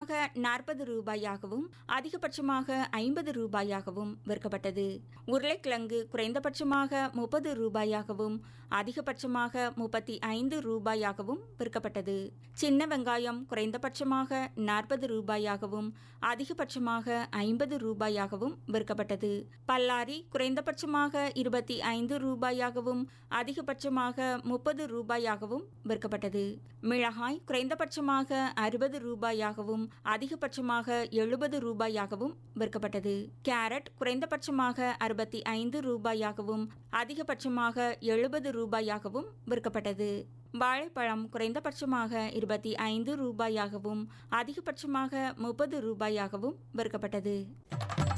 குறைந்தபட்சமாக நாற்பது ரூபாயாகவும் அதிகபட்சமாக ஐம்பது ரூபாயாகவும் விற்கப்பட்டது உருளைக்கிழங்கு குறைந்தபட்சமாக முப்பது ரூபாயாகவும் அதிகபட்சமாக முப்பத்தி ஐந்து ரூபாயாகவும் விற்கப்பட்டது சின்ன வெங்காயம் குறைந்தபட்சமாக நாற்பது ரூபாயாகவும் அதிகபட்சமாக ஐம்பது ரூபாயாகவும் விற்கப்பட்டது பல்லாரி குறைந்தபட்சமாக இருபத்தி ஐந்து ரூபாயாகவும் அதிகபட்சமாக முப்பது ரூபாயாகவும் விற்கப்பட்டது மிளகாய் குறைந்தபட்சமாக அறுபது ரூபாயாகவும் அதிகபட்சமாக எழுபது ரூபாயாகவும் விற்கப்பட்டது கேரட் குறைந்தபட்சமாக அறுபத்தி ஐந்து ரூபாயாகவும் அதிகபட்சமாக எழுபது ரூபாயாகவும் விற்கப்பட்டது வாழைப்பழம் குறைந்தபட்சமாக இருபத்தி ஐந்து ரூபாயாகவும் அதிகபட்சமாக முப்பது ரூபாயாகவும் விற்கப்பட்டது